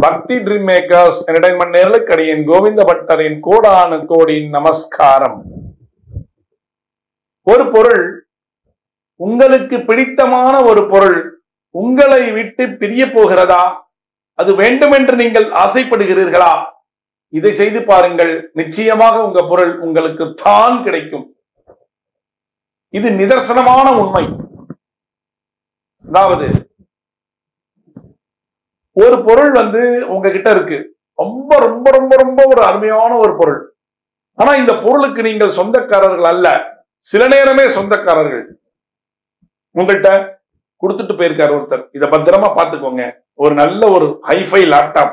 பக்தி dream makers entertainment நேரலுக்கடியின் கோவிந்த பட்டரின் கோடானு கோடியின் நமஸ்காரம் ஒரு பொருள் உங்களுக்கு பிடித்தமான ஒரு பொருள் உங்களை விட்டு பிரிய போகிறதா அது வேண்டுமென்று நீங்கள் ஆசைப்படுகிறீர்களா இதை செய்து பாருங்கள் நிச்சயமாக உங்க பொருள் உங்களுக்கு தான் கிடைக்கும் இது நிதர்சனமான உண்மை அதாவது ஒரு பொருள் வந்து உங்ககிட்ட இருக்கு ரொம்ப ரொம்ப ரொம்ப ரொம்ப ஒரு அருமையான ஒரு பொருள் ஆனா இந்த பொருளுக்கு நீங்கள் சொந்தக்காரர்கள் அல்ல சில நேரமே சொந்தக்காரர்கள் உங்கள்கிட்ட கொடுத்துட்டு போயிருக்காரு ஒருத்தர் இத பத்திரமா பாத்துக்கோங்க ஒரு நல்ல ஒரு ஹைஃபை லேப்டாப்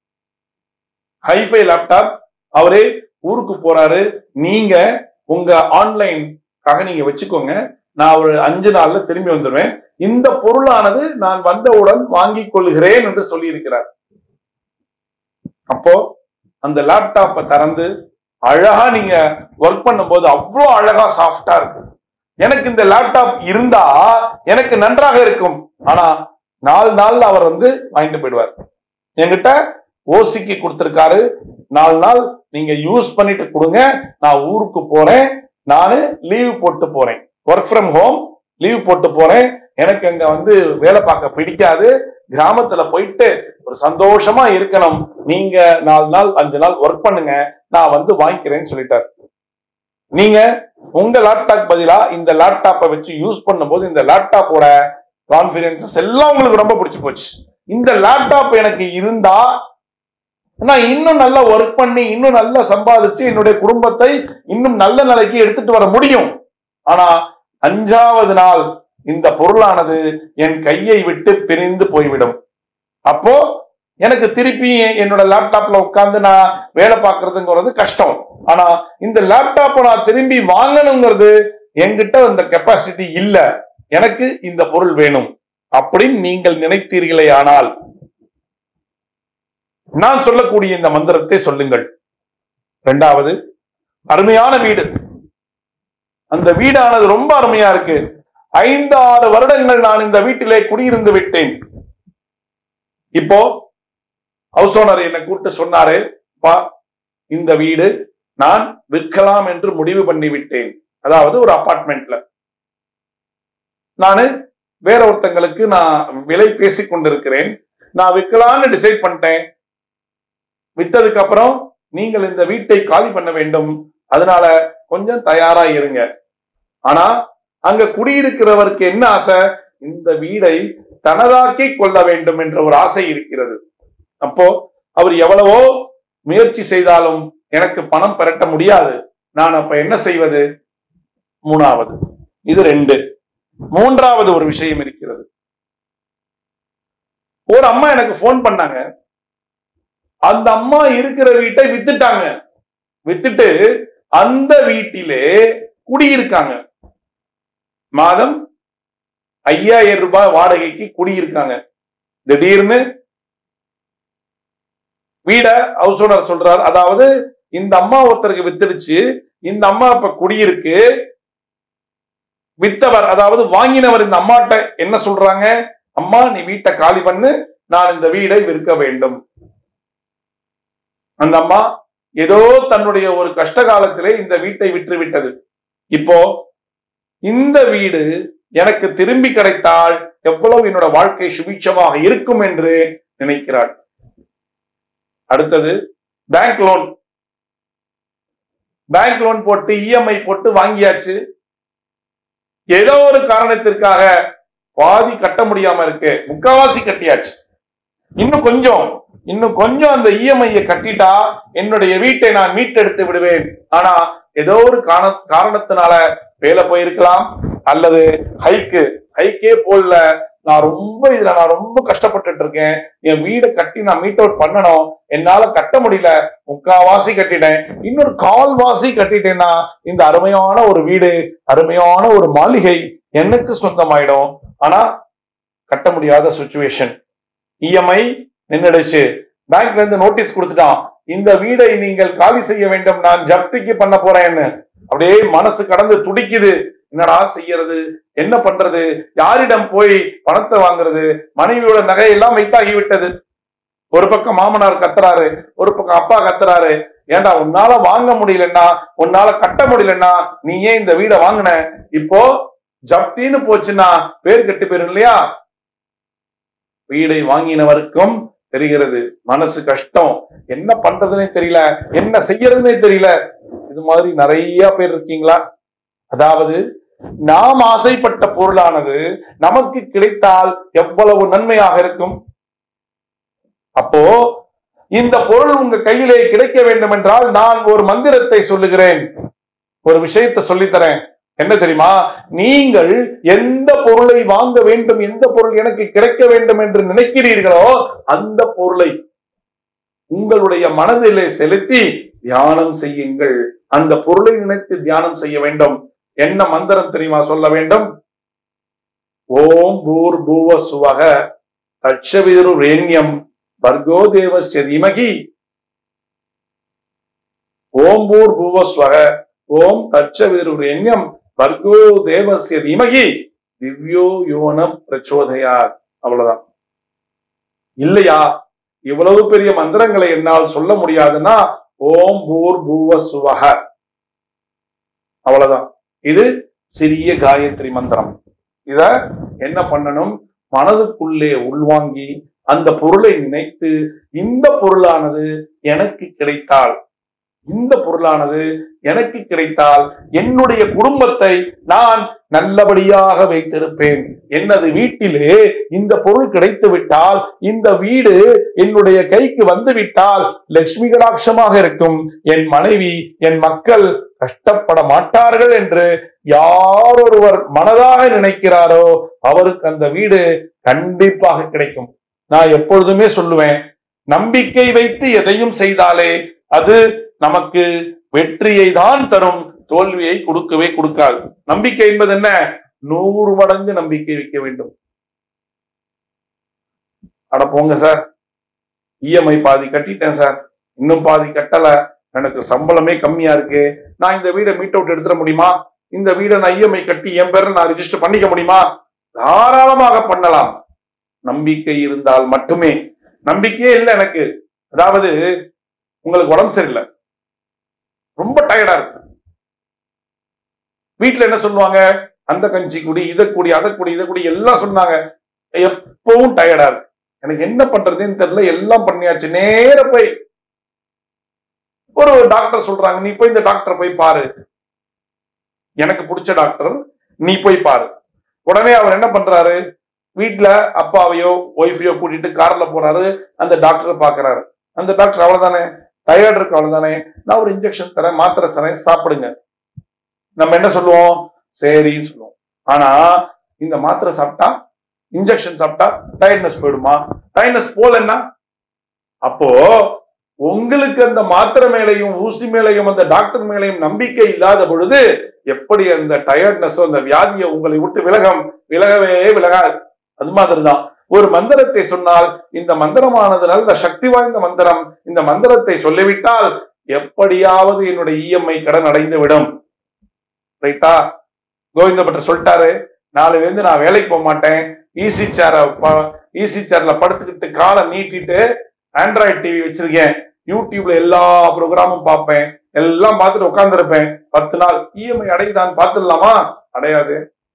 ஹைஃபை லேப்டாப் அவரே ஊருக்கு போறாரு நீங்க உங்க ஆன்லைன்காக நீங்க வச்சுக்கோங்க நான் ஒரு அஞ்சு நாள்ல திரும்பி வந்துடுவேன் இந்த பொருளானது நான் வந்தவுடன் வாங்கிக் கொள்கிறேன் என்று சொல்லி இருக்கிறார் அப்போ அந்த லேப்டாப்பை திறந்து அழகா நீங்க ஒர்க் பண்ணும்போது அவ்வளோ அழகா சாஃப்டா இருக்கு எனக்கு இந்த லேப்டாப் இருந்தா எனக்கு நன்றாக இருக்கும் ஆனா நாலு நாள்ல அவர் வந்து வாங்கிட்டு போயிடுவார் என்கிட்ட ஓசிக்கு கொடுத்திருக்காரு நாலு நாள் நீங்க யூஸ் பண்ணிட்டு கொடுங்க நான் ஊருக்கு போறேன் நானு லீவ் போட்டு போறேன் ஒர்க் ஃப்ரம் ஹோம் லீவ் போட்டு போறேன் எனக்கு அங்க வந்து வேலை பார்க்க பிடிக்காது கிராமத்துல போயிட்டு ஒரு சந்தோஷமா இருக்கணும் நீங்க நாலு நாள் அஞ்சு நாள் ஒர்க் பண்ணுங்க நான் வந்து வாங்கிக்கிறேன்னு சொல்லிட்டார் நீங்க உங்க லேப்டாப் பதிலா இந்த லேப்டாப்பை வச்சு யூஸ் பண்ணும்போது இந்த லேப்டாப்போட கான்பிடன்சஸ் எல்லாம் உங்களுக்கு ரொம்ப பிடிச்சு போச்சு இந்த லேப்டாப் எனக்கு இருந்தா நான் இன்னும் நல்லா ஒர்க் பண்ணி இன்னும் நல்லா சம்பாதிச்சு என்னுடைய குடும்பத்தை இன்னும் நல்ல நிலைக்கு எடுத்துட்டு வர முடியும் ஆனா அஞ்சாவது நாள் இந்த பொருளானது என் கையை விட்டு பிரிந்து போய்விடும் அப்போ எனக்கு திருப்பி என்னோட லேப்டாப்ல உட்கார்ந்து நான் வேலை பார்க்கறதுங்கிறது கஷ்டம் ஆனா இந்த லேப்டாப்பை நான் திரும்பி வாங்கணுங்கிறது என்கிட்ட இந்த கெப்பாசிட்டி இல்ல எனக்கு இந்த பொருள் வேணும் அப்படின்னு நீங்கள் நினைத்தீர்களே ஆனால் நான் சொல்லக்கூடிய இந்த மந்திரத்தை சொல்லுங்கள் இரண்டாவது அருமையான வீடு அந்த வீடானது ரொம்ப அருமையா இருக்கு ஐந்து ஆறு வருடங்கள் நான் இந்த வீட்டிலே குடியிருந்து விட்டேன் இப்போ ஹவுஸ் ஓனர் என்னை கூப்பிட்டு சொன்னாரு பா இந்த வீடு நான் விற்கலாம் என்று முடிவு பண்ணி விட்டேன் அதாவது ஒரு அபார்ட்மெண்ட்ல நானு வேற ஒருத்தங்களுக்கு நான் விலை பேசிக் கொண்டிருக்கிறேன் நான் விற்கலாம்னு டிசைட் பண்ணிட்டேன் வித்ததுக்கு அப்புறம் நீங்கள் இந்த வீட்டை காலி பண்ண வேண்டும் அதனால கொஞ்சம் தயாரா இருங்க ஆனா அங்க குடியிருக்கிறவருக்கு என்ன ஆசை இந்த வீடை தனதாக்கி கொள்ள வேண்டும் என்ற ஒரு ஆசை இருக்கிறது அப்போ அவர் எவ்வளவோ முயற்சி செய்தாலும் எனக்கு பணம் பெரட்ட முடியாது நான் அப்ப என்ன செய்வது மூணாவது இது ரெண்டு மூன்றாவது ஒரு விஷயம் இருக்கிறது ஒரு அம்மா எனக்கு போன் பண்ணாங்க அந்த அம்மா இருக்கிற வீட்டை வித்துட்டாங்க வித்துட்டு அந்த வீட்டிலே குடியிருக்காங்க மாதம் ஐயாயிரம் ரூபாய் வாடகைக்கு குடியிருக்காங்க திடீர்னு வீட ஹவுஸ் ஓனர் சொல்றாரு அதாவது இந்த அம்மா ஒருத்தருக்கு வித்துடுச்சு இந்த அம்மா இப்ப குடியிருக்கு வித்தவர் அதாவது வாங்கினவர் இந்த அம்மாட்ட என்ன சொல்றாங்க அம்மா நீ வீட்டை காலி பண்ணு நான் இந்த வீடை விற்க வேண்டும் அந்த அம்மா ஏதோ தன்னுடைய ஒரு கஷ்ட காலத்திலே இந்த வீட்டை விற்று விட்டது இப்போ இந்த வீடு எனக்கு திரும்பி கிடைத்தால் எவ்வளவு என்னோட வாழ்க்கை சுபிட்சமாக இருக்கும் என்று நினைக்கிறாள் அடுத்தது பேங்க் லோன் பேங்க் லோன் போட்டு இஎம்ஐ போட்டு வாங்கியாச்சு ஏதோ ஒரு காரணத்திற்காக பாதி கட்ட முடியாம இருக்கு முக்காவாசி கட்டியாச்சு இன்னும் கொஞ்சம் இன்னும் கொஞ்சம் அந்த இஎம்ஐயை கட்டிட்டா என்னுடைய வீட்டை நான் மீட்டெடுத்து விடுவேன் ஆனா ஏதோ ஒரு காரண காரணத்தினால வேலை போயிருக்கலாம் அல்லது ஹைக்கு ஹைக்கே போடல நான் ரொம்ப இதுல நான் ரொம்ப கஷ்டப்பட்டுட்டு இருக்கேன் என் வீடை கட்டி நான் மீட் அவுட் பண்ணணும் என்னால கட்ட முடியல முக்காவாசி கட்டிட்டேன் இன்னொரு கால்வாசி கட்டிட்டேன்னா இந்த அருமையான ஒரு வீடு அருமையான ஒரு மாளிகை எனக்கு சொந்தமாயிடும் ஆனா கட்ட முடியாத சுச்சுவேஷன் இஎம்ஐ நின்னுடுச்சு பேங்க்ல இருந்து நோட்டீஸ் கொடுத்துட்டான் இந்த வீடை நீங்கள் காலி செய்ய வேண்டும் நான் ஜப்திக்கு பண்ண போறேன்னு அப்படியே மனசு கடந்து துடிக்குது என்னடா செய்யறது என்ன பண்றது யாரிடம் போய் பணத்தை வாங்குறது மனைவியோட நகை எல்லாம் வைத்தாகி விட்டது ஒரு பக்கம் மாமனார் கத்துறாரு ஒரு பக்கம் அப்பா கத்துறாரு ஏன்டா உன்னால வாங்க முடியலன்னா உன்னால கட்ட முடியலன்னா நீ ஏன் இந்த வீடை வாங்கின இப்போ ஜப்தின்னு போச்சுன்னா பேர் கெட்டு போயிரும் இல்லையா வீடை வாங்கினவருக்கும் தெரிகிறது மனசு கஷ்டம் என்ன பண்றதுனே தெரியல என்ன செய்யறதுனே தெரியல இது மாதிரி நிறைய பேர் இருக்கீங்களா அதாவது நாம் ஆசைப்பட்ட பொருளானது நமக்கு கிடைத்தால் எவ்வளவு நன்மையாக இருக்கும் அப்போ இந்த பொருள் உங்க கையிலே கிடைக்க வேண்டும் என்றால் நான் ஒரு மந்திரத்தை சொல்லுகிறேன் ஒரு விஷயத்தை சொல்லித்தரேன் என்ன தெரியுமா நீங்கள் எந்த பொருளை வாங்க வேண்டும் எந்த பொருள் எனக்கு கிடைக்க வேண்டும் என்று நினைக்கிறீர்களோ அந்த பொருளை உங்களுடைய மனதிலே செலுத்தி தியானம் செய்யுங்கள் அந்த பொருளை நினைத்து தியானம் செய்ய வேண்டும் என்ன மந்திரம் தெரியுமா சொல்ல வேண்டும் ஓம் பூர் பூவ சுவக தட்சவிரு ரேண்யம் பர்கோ தேவஸ்ய தீமகி ஓம் பூர் பூவ ஸ்வக ஓம் தட்சவிரு ரேண்யம் பர்கோ தேவஸ்ய தீமகி திவ்யோ யோன பிரச்சோதயார் அவ்வளவுதான் இல்லையா இவ்வளவு பெரிய மந்திரங்களை என்னால் சொல்ல முடியாதுன்னா ஓம் பூர் பூவ சுவக அவ்வளவுதான் இது சிறிய காயத்ரி மந்திரம் இத என்ன பண்ணணும் மனதுக்குள்ளே உள்வாங்கி அந்த பொருளை நினைத்து இந்த பொருளானது எனக்கு கிடைத்தால் இந்த பொருளானது எனக்கு கிடைத்தால் என்னுடைய குடும்பத்தை நான் நல்லபடியாக வைத்திருப்பேன் எனது வீட்டிலே இந்த பொருள் கிடைத்து விட்டால் இந்த வீடு என்னுடைய கைக்கு வந்து விட்டால் லட்சுமி கடாட்சமாக இருக்கும் என் மனைவி என் மக்கள் கஷ்டப்பட மாட்டார்கள் என்று யார் ஒருவர் மனதாக நினைக்கிறாரோ அவருக்கு அந்த வீடு கண்டிப்பாக கிடைக்கும் நான் எப்பொழுதுமே சொல்லுவேன் நம்பிக்கை வைத்து எதையும் செய்தாலே அது நமக்கு வெற்றியை தான் தரும் தோல்வியை கொடுக்கவே கொடுக்காது நம்பிக்கை என்பது என்ன நூறு மடங்கு நம்பிக்கை வைக்க வேண்டும் அட போங்க சார் இஎம்ஐ பாதி கட்டிட்டேன் சார் இன்னும் பாதி கட்டல எனக்கு சம்பளமே கம்மியா இருக்கு நான் இந்த வீடை மீட் அவுட் எடுத்துட முடியுமா இந்த வீடை நான் இஎம்ஐ கட்டி என் பேர்ல நான் ரிஜிஸ்டர் பண்ணிக்க முடியுமா தாராளமாக பண்ணலாம் நம்பிக்கை இருந்தால் மட்டுமே நம்பிக்கையே இல்லை எனக்கு அதாவது உங்களுக்கு உடம்பு சரியில்லை ரொம்ப டயர்டா இருக்கு வீட்டுல என்ன சொல்லுவாங்க அந்த கஞ்சி குடி இதை குடி அதை குடி இதை குடி எல்லாம் சொன்னாங்க எப்பவும் டயர்டா இருக்கு எனக்கு என்ன பண்றதுன்னு தெரியல எல்லாம் பண்ணியாச்சு நேர போய் ஒரு டாக்டர் சொல்றாங்க நீ போய் இந்த டாக்டர் போய் பாரு எனக்கு பிடிச்ச டாக்டர் நீ போய் பாரு உடனே அவர் என்ன பண்றாரு வீட்டுல அப்பாவையோ ஒய்ஃபையோ கூட்டிட்டு கார்ல போறாரு அந்த டாக்டரை பாக்குறாரு அந்த டாக்டர் அவ்வளவுதானே டயர்ட் இருக்கு அவ்வளவுதானே நான் ஒரு இன்ஜெக்ஷன் தரேன் மாத்திரை தரேன் சாப்பிடுங்க நம்ம என்ன சொல்லுவோம் சரின்னு சொல்லுவோம் ஆனா இந்த மாத்திரை சாப்பிட்டா இன்ஜெக்ஷன் சாப்பிட்டா டயர்ட்னஸ் போயிடுமா டயர்ட்னஸ் போலன்னா அப்போ உங்களுக்கு அந்த மாத்திரை மேலையும் ஊசி மேலையும் அந்த டாக்டர் மேலையும் நம்பிக்கை இல்லாத பொழுது எப்படி அந்த டயர்ட்னஸோ அந்த வியாதியை உங்களை விட்டு விலகம் விலகவே விலகாது அது மாதிரிதான் ஒரு மந்திரத்தை சொன்னால் இந்த மந்திரமானது நல்ல சக்தி வாய்ந்த மந்திரம் இந்த மந்திரத்தை சொல்லிவிட்டால் எப்படியாவது என்னுடைய இஎம்ஐ கடன் அடைந்து விடும் ரைட்டா கோவிந்த பட்டர் சொல்லிட்டாரு நாளைல இருந்து நான் வேலைக்கு போக மாட்டேன் ஈசி சேர ஈசி சேர்ல படுத்துக்கிட்டு காலை நீட்டிட்டு ஆண்ட்ராய்டு டிவி வச்சிருக்கேன் யூடியூப்ல எல்லா ப்ரோக்ராமும் பார்ப்பேன் எல்லாம் பார்த்துட்டு உட்கார்ந்துருப்பேன் பத்து நாள் இஎம்ஐ அடையுதான்னு பார்த்துடலாமா அடையாது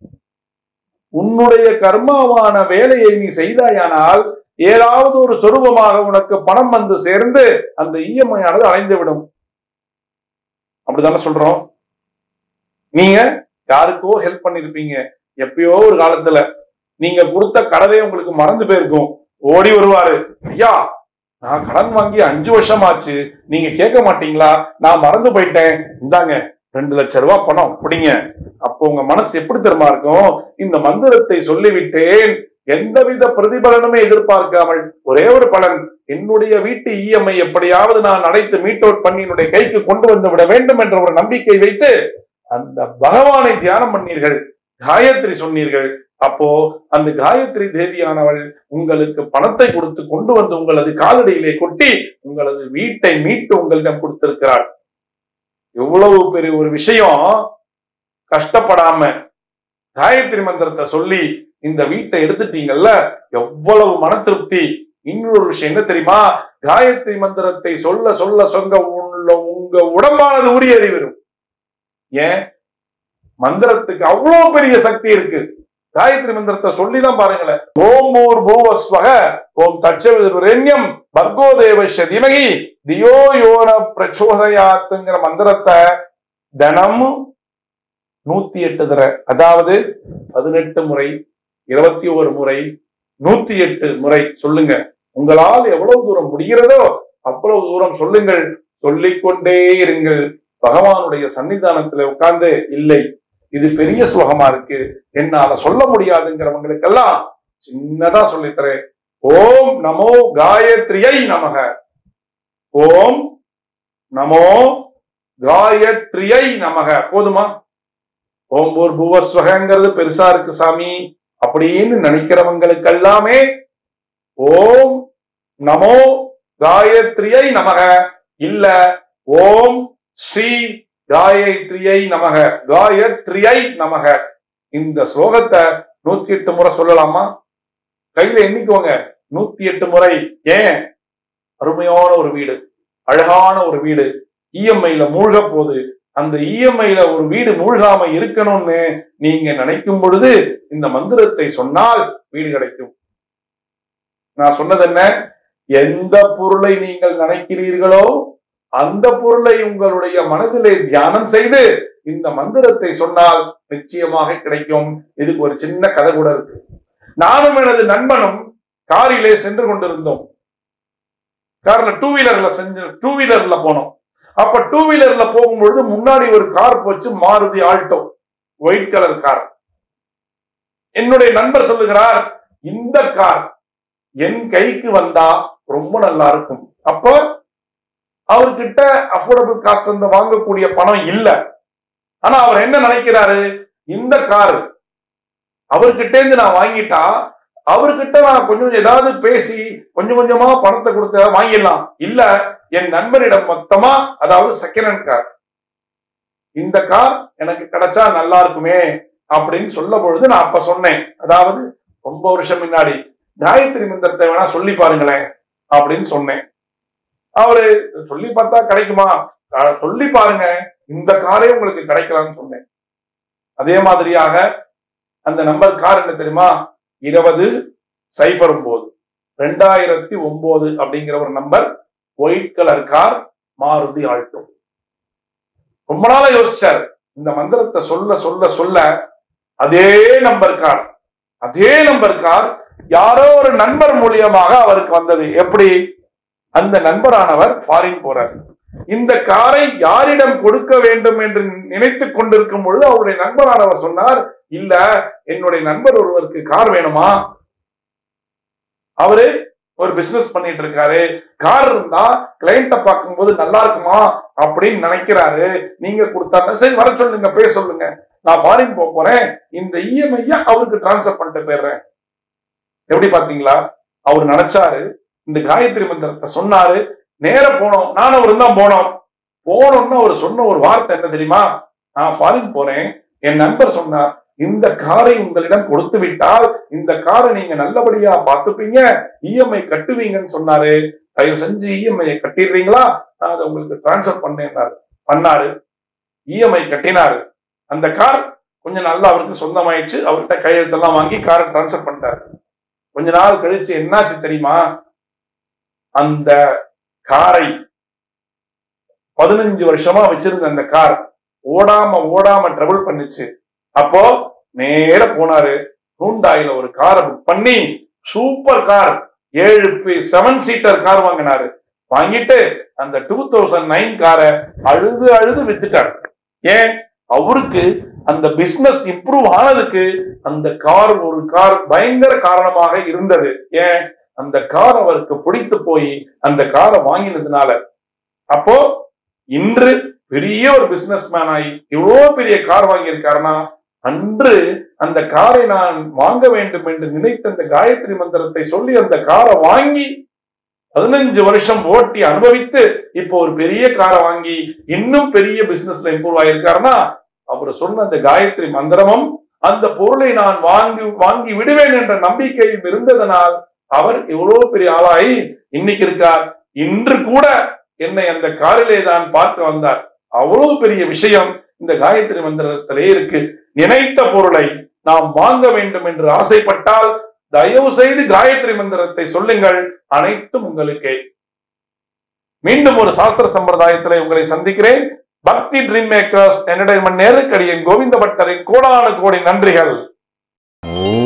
உன்னுடைய கர்மாவான வேலையை நீ செய்தாயானால் ஏதாவது ஒரு சொரூபமாக உனக்கு பணம் வந்து சேர்ந்து அந்த இஎம்ஐ ஆனது அடைந்து விடும் அப்படிதானே சொல்றோம் நீங்க யாருக்கோ ஹெல்ப் பண்ணிருப்பீங்க எப்பயோ ஒரு காலத்துல நீங்க கொடுத்த கடவே உங்களுக்கு மறந்து போயிருக்கும் ஓடி வருவாரு ஐயா நான் கடன் வாங்கி அஞ்சு வருஷம் ஆச்சு நீங்க கேட்க மாட்டீங்களா நான் மறந்து போயிட்டேன் இந்தாங்க ரெண்டு லட்சம் ரூபாய் பணம் பிடிங்க அப்போ உங்க மனசு எப்படி தெரியுமா இருக்கும் இந்த மந்திரத்தை சொல்லிவிட்டேன் எந்தவித பிரதிபலனுமே எதிர்பார்க்காமல் ஒரே ஒரு பலன் என்னுடைய வீட்டு இஎம்ஐ எப்படியாவது நான் அடைத்து மீட் அவுட் பண்ணி என்னுடைய கைக்கு கொண்டு வந்து விட வேண்டும் என்ற ஒரு நம்பிக்கை வைத்து அந்த பகவானை தியானம் பண்ணீர்கள் காயத்ரி சொன்னீர்கள் அப்போ அந்த காயத்ரி தேவியானவள் உங்களுக்கு பணத்தை கொடுத்து கொண்டு வந்து உங்களது காலடியிலே கொட்டி உங்களது வீட்டை மீட்டு உங்களிடம் கொடுத்திருக்கிறாள் எவ்வளவு பெரிய ஒரு விஷயம் கஷ்டப்படாம காயத்ரி மந்திரத்தை சொல்லி இந்த வீட்டை எடுத்துட்டீங்கல்ல எவ்வளவு மன திருப்தி இன்னொரு விஷயம் என்ன தெரியுமா காயத்ரி மந்திரத்தை சொல்ல சொல்ல சொல்ல உள்ள உங்க உடம்பானது உரியறி வரும் ஏன் மந்திரத்துக்கு அவ்வளவு பெரிய சக்தி இருக்கு காயத்ரி மந்திரத்தை சொல்லிதான் பாருங்களேன் ஓம் ஊர் பூவஸ்வக ஓம் தச்சவிரண்யம் பர்கோ தேவஷ திமகி தியோ யோன பிரச்சோதயாத்துங்கிற மந்திரத்தை தினமும் நூத்தி எட்டு தர அதாவது பதினெட்டு முறை இருபத்தி ஒரு முறை நூத்தி எட்டு முறை சொல்லுங்க உங்களால் எவ்வளவு தூரம் முடிகிறதோ அவ்வளவு தூரம் சொல்லுங்கள் சொல்லிக்கொண்டே இருங்கள் பகவானுடைய சன்னிதானத்துல உட்கார்ந்து இல்லை இது பெரிய சுலகமா இருக்கு என்னால சொல்ல முடியாதுங்கிறவங்களுக்கெல்லாம் சின்னதா சொல்லித்தரேன் ஓம் நமோ காயத்ரியை நமக ஓம் நமோ காயத்ரியை நமக போதுமா ஓம் ஒரு பூவஸ்வகங்கிறது பெருசா இருக்கு சாமி அப்படின்னு நினைக்கிறவங்களுக்கு எல்லாமே ஓம் நமோ காயத்ரியை நமக இல்ல ஓம் ஸ்ரீ காயத்ரியை நமக காயத்ரியை நமக இந்த ஸ்லோகத்தை நூத்தி எட்டு முறை சொல்லலாமா கையில எண்ணிக்கோங்க நூத்தி எட்டு முறை ஏன் அருமையான ஒரு வீடு அழகான ஒரு வீடு இஎம்ஐல மூழ்க போகுது அந்த இஎம்ஐல ஒரு வீடு மூழ்காம இருக்கணும்னு நீங்க நினைக்கும் பொழுது இந்த மந்திரத்தை சொன்னால் வீடு கிடைக்கும் நான் சொன்னது என்ன எந்த பொருளை நீங்கள் நினைக்கிறீர்களோ அந்த பொருளை உங்களுடைய மனதிலே தியானம் செய்து இந்த மந்திரத்தை சொன்னால் நிச்சயமாக கிடைக்கும் இதுக்கு ஒரு சின்ன கதை கூட இருக்கு நானும் எனது நண்பனும் காரிலே சென்று கொண்டிருந்தோம் கார்ல டூ வீலர்ல செஞ்சு டூ வீலர்ல போனோம் அப்ப டூ வீலர்ல போகும்பொழுது முன்னாடி ஒரு கார் போச்சு Maruti Alto white colour car என்னுடைய நண்பர் சொல்லுகிறார் இந்த கார் என் கைக்கு வந்தா ரொம்ப நல்லா இருக்கும் அப்போ அவர்கிட்ட அஃபோர்டபுள் காஸ்ட் அந்த வாங்கக்கூடிய பணம் இல்ல ஆனா அவர் என்ன நினைக்கிறாரு இந்த கார் அவர்கிட்ட இருந்து நான் வாங்கிட்டா அவர்கிட்ட நான் கொஞ்சம் ஏதாவது பேசி கொஞ்சம் கொஞ்சமா பணத்தை கொடுத்து வாங்கிடலாம் இல்ல என் நண்பரிடம் மொத்தமா அதாவது செகண்ட் ஹேண்ட் கார் இந்த கார் எனக்கு கிடைச்சா நல்லா இருக்குமே அப்படின்னு சொல்ல பொழுது நான் அப்ப சொன்னேன் அதாவது ரொம்ப வருஷம் முன்னாடி காயத்ரி மந்திரத்தை வேணா சொல்லி பாருங்களேன் அப்படின்னு சொன்னேன் அவரு சொல்லி பார்த்தா கிடைக்குமா அஹ் சொல்லி பாருங்க இந்த காரே உங்களுக்கு கிடைக்கலாம்னு சொன்னேன் அதே மாதிரியாக அந்த நம்பர் கார் என்ன தெரியுமா இருபது சைஃபர் ஒன்பது ரெண்டாயிரத்தி ஒன்பது அப்படிங்கிற ஒரு number white colour car Maruti Alto ரொம்ப நாளா யோசிச்சார் இந்த மந்திரத்தை சொல்ல சொல்ல சொல்ல அதே நம்பர் கார் அதே நம்பர் கார் யாரோ ஒரு நண்பர் மூலியமாக அவருக்கு வந்தது எப்படி அந்த நண்பரானவர் ஃபாரின் போறார் இந்த காரை யாரிடம் கொடுக்க வேண்டும் என்று நினைத்துக் கொண்டிருக்கும் பொழுது அவருடைய நண்பரானவர் சொன்னார் இல்ல என்னுடைய நண்பர் ஒருவருக்கு கார் வேணுமா அவரு ஒரு பிசினஸ் பண்ணிட்டு இருக்காரு கார் இருந்தா கிளைண்ட பார்க்கும்போது நல்லா இருக்குமா அப்படின்னு நினைக்கிறாரு நீங்க கொடுத்தாங்க சரி வர சொல்லுங்க பேச சொல்லுங்க நான் ஃபாரின் போக போறேன் இந்த இஎம்ஐ அவருக்கு டிரான்ஸ்ஃபர் பண்ணிட்டு போயிடுறேன் எப்படி பாத்தீங்களா அவர் நினைச்சாரு இந்த காயத்ரி மந்திரத்தை சொன்னாரு நேர போனோம் நானும் அவரும் தான் போனோம் போனோம்னு அவர் சொன்ன ஒரு வார்த்தை என்ன தெரியுமா நான் ஃபாரின் போறேன் என் நண்பர் சொன்னார் இந்த காரை உங்களிடம் கொடுத்து விட்டால் இந்த காரை நீங்க நல்லபடியா பார்த்துப்பீங்க இஎம்ஐ கட்டுவீங்கன்னு சொன்னாரு தயவு செஞ்சு இஎம்ஐ கட்டிடுறீங்களா நான் அதை உங்களுக்கு டிரான்ஸ்ஃபர் பண்ணேன் பண்ணாரு இஎம்ஐ கட்டினாரு அந்த கார் கொஞ்ச நாள்ல அவருக்கு சொந்தமாயிடுச்சு அவர்கிட்ட கையெழுத்தெல்லாம் வாங்கி காரை டிரான்ஸ்ஃபர் பண்ணிட்டாரு கொஞ்ச நாள் கழிச்சு என்னாச்சு தெரியுமா அந்த காரை பதினஞ்சு வருஷமா வச்சிருந்த அந்த கார் ஓடாம ஓடாம ட்ரபிள் பண்ணுச்சு அப்போ நேர போனாரு ஹூண்டாயில ஒரு காரை புக் பண்ணி சூப்பர் கார் ஏழு செவன் சீட்டர் கார் வாங்கினாரு வாங்கிட்டு அந்த டூ தௌசண்ட் நைன் காரை அழுது அழுது வித்துட்டார் ஏன் அவருக்கு அந்த பிசினஸ் இம்ப்ரூவ் ஆனதுக்கு அந்த கார் ஒரு கார் பயங்கர காரணமாக இருந்தது ஏன் அந்த கார் அவருக்கு பிடித்து போய் அந்த காரை வாங்கினதுனால அப்போ இன்று பெரிய ஒரு பிசினஸ் மேன் ஆகி இவ்வளோ பெரிய கார் வாங்கியிருக்காருன்னா அன்று அந்த காரை நான் வாங்க வேண்டும் என்று நினைத்த அந்த காயத்ரி மந்திரத்தை சொல்லி அந்த காரை வாங்கி பதினஞ்சு வருஷம் ஓட்டி அனுபவித்து இப்போ ஒரு பெரிய காரை வாங்கி இன்னும் பெரிய பிசினஸ்ல இம்ப்ரூவ் ஆயிருக்காருன்னா அவர் சொன்ன அந்த காயத்ரி மந்திரமும் அந்த பொருளை நான் வாங்கி வாங்கி விடுவேன் என்ற நம்பிக்கையும் இருந்ததனால் அவர் எவ்வளவு பெரிய ஆளாகி இன்னைக்கு இருக்கார் இன்று கூட என்னை அந்த காரிலே தான் பார்க்க வந்தார் அவ்வளவு பெரிய விஷயம் இந்த காயத்ரி மந்திரத்திலே இருக்கு நினைத்த பொருளை நாம் வாங்க வேண்டும் என்று ஆசைப்பட்டால் தயவு செய்து காயத்ரி மந்திரத்தை சொல்லுங்கள் அனைத்தும் உங்களுக்கே மீண்டும் ஒரு சாஸ்திர சம்பிரதாயத்திலே உங்களை சந்திக்கிறேன் பக்தி ட்ரீம் மேக்கர்ஸ் என்டர்டைன்மெண்ட் நேருக்கடியின் கோவிந்த பட்டரின் கோடான கோடி நன்றிகள் ஓம்